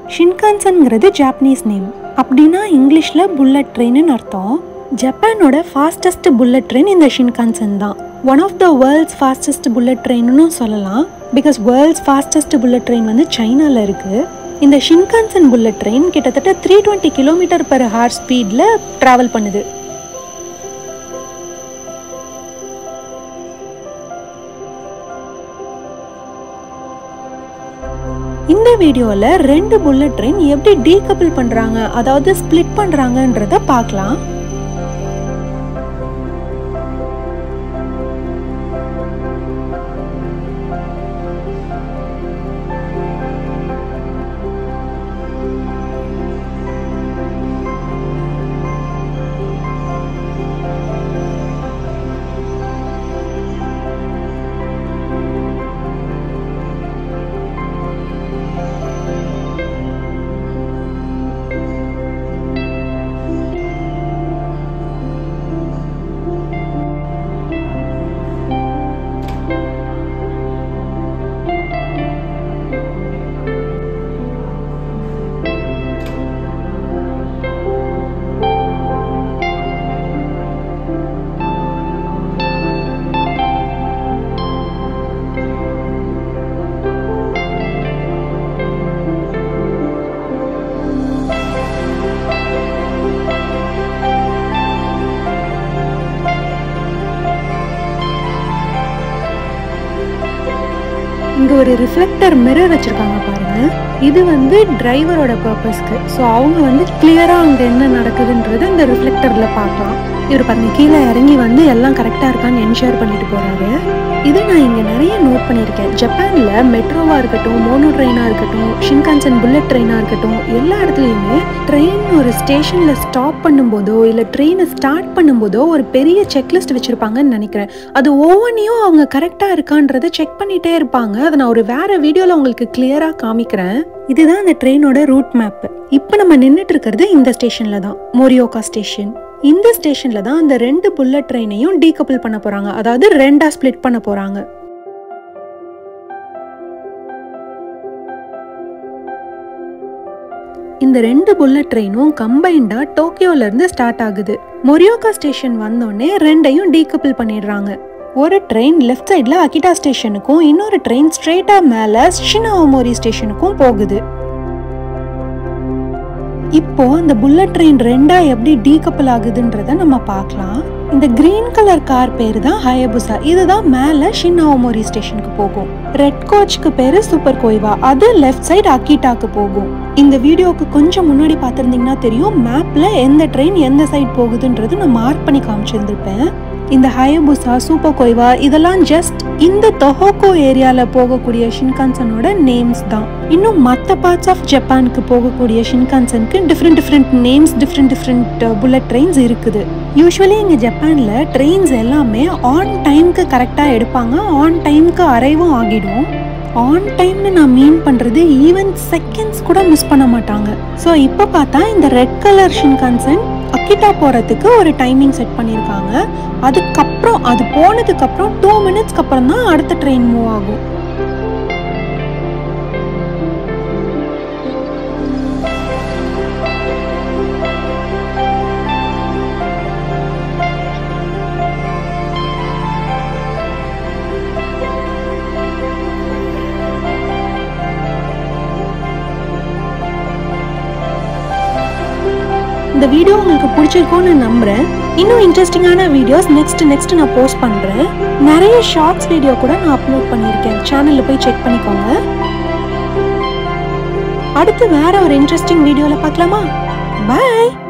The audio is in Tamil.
ஷின்கான்சன்ங்கிறது ஜாப்பனீஸ் நேம் அப்படின்னா இங்கிலீஷில் புல்லட் ட்ரெயின்னு அர்த்தம் ஜப்பானோட ஃபாஸ்டஸ்ட் புல்லட் ட்ரெயின் இந்த ஷின்கான்சன் தான் one of the world's fastest bullet ட்ரெயின்னு சொல்லலாம் because world's fastest bullet train வந்து சைனாவில் இருக்குது இந்த ஷின்கான்சன் புல்லட் ட்ரெயின் கிட்டத்தட்ட three twenty kilometre per hour ஸ்பீடில் ட்ராவல் பண்ணுது இந்த வீடியோவில் ரெண்டு புல்லட் ட்ரெயின் எப்படி டீகப்பிள் பண்ணுறாங்க அதாவது ஸ்ப்ளிட் பண்ணுறாங்கன்றத பார்க்கலாம் இங்க ஒரு ரிஃப்ளெக்டர் மிரர் வச்சிருக்காங்க பாருங்க இது வந்து டிரைவரோட பர்பஸ்க்கு ஸோ அவங்க வந்து கிளியரா அங்க என்ன நடக்குதுன்றது இந்த ரிஃப்ளெக்டர்ல பார்க்கலாம் இவர் பாருங்க கீழே இறங்கி வந்து எல்லாம் கரெக்டா இருக்கான்னு என்ஷூர் பண்ணிட்டு போறாரு இது நான் இங்க நிறைய நோட் பண்ணியிருக்கேன் ஜப்பான்ல மெட்ரோவா இருக்கட்டும் மோனோ ட்ரெயினா இருக்கட்டும் ஷின்கான்சன் புல்லட் ட்ரெயினா இருக்கட்டும் எல்லா இடத்துலயுமே ட்ரெயின் ஒரு ஸ்டேஷன்ல ஸ்டாப் பண்ணும்போதோ இல்ல ட்ரெயினை ஸ்டார்ட் பண்ணும்போதோ ஒரு பெரிய செக்லிஸ்ட் வச்சிருப்பாங்கன்னு நினைக்கிறேன் அது ஒவ்வொன்றையும் அவங்க கரெக்டா இருக்கான்றதை செக் பண்ணிட்டே இருப்பாங்க அதை நான் ஒரு வேற வீடியோல உங்களுக்கு கிளியரா காமிக்கிறேன் இதுதான் அந்த ட்ரெயினோட ரூட் மேப் இப்போ நம்ம நின்றுட்டு இருக்கிறது இந்த ஸ்டேஷன்ல தான் மோரியோகா ஸ்டேஷன் இந்த ஸ்டேஷன்ல தான் அந்த ரெண்டு புல்லட் ட்ரெயினையும் டீகப்பிள் பண்ண போறாங்க அதாவது ரெண்டா ஸ்ப்ளிட் பண்ண போறாங்க இந்த ரெண்டு புல்லட் ட்ரெயினும் கம்பைண்டா டோக்கியோல இருந்து ஸ்டார்ட் ஆகுது மொரியோகா ஸ்டேஷன் வந்தோடனே ரெண்டையும் டீகப்பிள் பண்ணிடுறாங்க ஒரு ட்ரெயின் லெஃப்ட் சைடில் அகிட்டா ஸ்டேஷனுக்கும் இன்னொரு ட்ரெயின் ஸ்ட்ரெயிட்டா மேலே ஷினாவோமோரி ஸ்டேஷனுக்கும் போகுது இப்போ இந்த புல்லட் ட்ரெயின் ரெண்டா எப்படி டீகப்பிள் ஆகுதுன்றத நம்ம பார்க்கலாம் இந்த கிரீன் கலர் கார் பேரு தான் ஹயபுசா இதுதான் மேல ஷின்னாவோமோரி ஸ்டேஷனுக்கு போகும் ரெட் கோச்க்கு பேரு சூப்பர் கோய்வா அது லெஃப்ட் சைடு அக்கிட்டாக்கு போகும் இந்த வீடியோக்கு கொஞ்சம் முன்னாடி பார்த்துருந்தீங்கன்னா தெரியும் மேப்ல எந்த ட்ரெயின் எந்த சைடு போகுதுன்றது நான் மார்க் பண்ணி காமிச்சிருந்திருப்பேன் இந்த ஹயபுசா சூப்பர் கொய்வா இதெல்லாம் ஜஸ்ட் இந்த தொஹோகோ ஏரியால போகக்கூடிய ஷின்கான்சனோட நேம்ஸ் தான் இன்னும் மற்ற பார்ட்ஸ் ஆஃப் ஜப்பானுக்கு போகக்கூடிய ஷின்கான்சனுக்கு different different names different different bullet trains இருக்குது யூஸ்வலி இங்கே ஜப்பானில் ட்ரெயின்ஸ் எல்லாமே ஆன் டைம்க்கு கரெக்டாக எடுப்பாங்க ஆன் டைம்க்கு அரைவும் ஆகிடும் ஆன் டைம்னு நான் மீன் பண்ணுறது ஈவன் செகண்ட்ஸ் கூட மிஸ் பண்ண மாட்டாங்க ஸோ இப்போ பார்த்தா இந்த ரெட் கலர் ஷின்கான்சன் அக்கிட்டா போகிறதுக்கு ஒரு டைமிங் செட் பண்ணியிருக்காங்க அதுக்கப்புறம் அது போனதுக்கப்புறம் டூ மினிட்ஸ்க்கு அப்புறம் தான் அடுத்த ட்ரெயின் மூவ் ஆகும் இந்த வீடியோ உங்களுக்கு பிடிச்சிருக்கும்னு நம்புறேன் இன்னும் இன்ட்ரெஸ்டிங்கான வீடியோஸ் நெக்ஸ்ட் நெக்ஸ்ட் நான் போஸ்ட் பண்றேன் நிறைய ஷார்ட்ஸ் வீடியோ கூட நான் அப்லோட் பண்ணியிருக்கேன் சேனல்ல போய் செக் பண்ணிக்கோங்க அடுத்து வேற ஒரு இன்ட்ரெஸ்டிங் வீடியோல பார்க்கலாமா பாய்